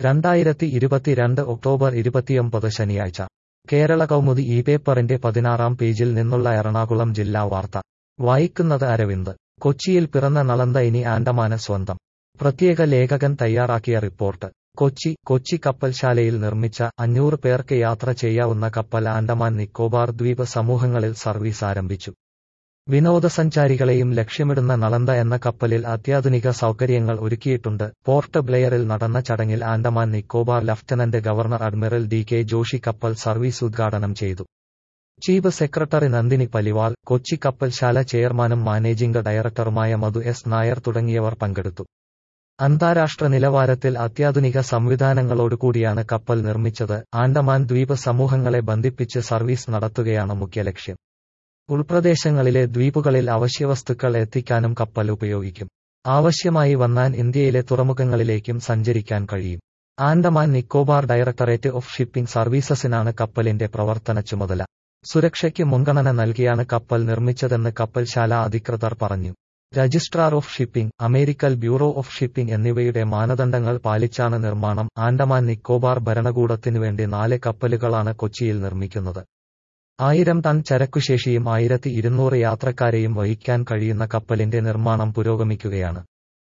രണ്ടായിരത്തി ഇരുപത്തിരണ്ട് ഒക്ടോബർ ഇരുപത്തിയൊമ്പത് ശനിയാഴ്ച കേരള കൗമുദി ഈ പേപ്പറിന്റെ പതിനാറാം പേജിൽ നിന്നുള്ള എറണാകുളം ജില്ലാ വാർത്ത വായിക്കുന്നത് അരവിന്ദ് കൊച്ചിയിൽ പിറന്ന നളന്ത ഇനി ആൻഡമാന് സ്വന്തം പ്രത്യേക ലേഖകൻ തയ്യാറാക്കിയ റിപ്പോർട്ട് കൊച്ചി കൊച്ചി കപ്പൽശാലയിൽ നിർമ്മിച്ച അഞ്ഞൂറ് പേർക്ക് യാത്ര ചെയ്യാവുന്ന കപ്പൽ ആൻഡമാൻ നിക്കോബാർ ദ്വീപ് സമൂഹങ്ങളിൽ സർവീസ് ആരംഭിച്ചു വിനോദസഞ്ചാരികളെയും ലക്ഷ്യമിടുന്ന നളന്ത എന്ന കപ്പലിൽ അത്യാധുനിക സൗകര്യങ്ങൾ ഒരുക്കിയിട്ടുണ്ട് പോർട്ട് ബ്ലെയറിൽ നടന്ന ചടങ്ങിൽ Andaman Nicobar lieutenant governor admiral D K Joshi കപ്പൽ സർവീസ് ഉദ്ഘാടനം ചെയ്തു ചീഫ് സെക്രട്ടറി നന്ദിനി പലിവാൾ കൊച്ചി കപ്പൽശാല ചെയർമാനും മാനേജിംഗ് ഡയറക്ടറുമായ മധു എസ് നായർ തുടങ്ങിയവർ പങ്കെടുത്തു അന്താരാഷ്ട്ര നിലവാരത്തിൽ അത്യാധുനിക സംവിധാനങ്ങളോടുകൂടിയാണ് കപ്പൽ നിർമ്മിച്ചത് ആൻഡമാൻ ദ്വീപ് സമൂഹങ്ങളെ ബന്ധിപ്പിച്ച് സർവീസ് നടത്തുകയാണ് മുഖ്യലക്ഷ്യം ഉൾപ്രദേശങ്ങളിലെ ദ്വീപുകളിൽ അവശ്യവസ്തുക്കൾ എത്തിക്കാനും കപ്പൽ ഉപയോഗിക്കും ആവശ്യമായി വന്നാൽ ഇന്ത്യയിലെ തുറമുഖങ്ങളിലേക്കും സഞ്ചരിക്കാൻ കഴിയും Andaman Nicobar directorate of shipping സർവീസസിനാണ് കപ്പലിന്റെ പ്രവർത്തന ചുമതല സുരക്ഷയ്ക്ക് മുൻഗണന നൽകിയാണ് കപ്പൽ നിർമ്മിച്ചതെന്ന് കപ്പൽശാല അധികൃതർ പറഞ്ഞു registrar of shipping American bureau of shipping എന്നിവയുടെ മാനദണ്ഡങ്ങൾ പാലിച്ചാണ് നിർമ്മാണം ആൻഡമാൻ നിക്കോബാർ ഭരണകൂടത്തിനുവേണ്ടി നാല് കപ്പലുകളാണ് കൊച്ചിയിൽ നിർമ്മിക്കുന്നത് ആയിരം ടൺ ചരക്കുശേഷിയും ആയിരത്തി ഇരുന്നൂറ് യാത്രക്കാരെയും വഹിക്കാൻ കഴിയുന്ന കപ്പലിന്റെ നിർമ്മാണം പുരോഗമിക്കുകയാണ്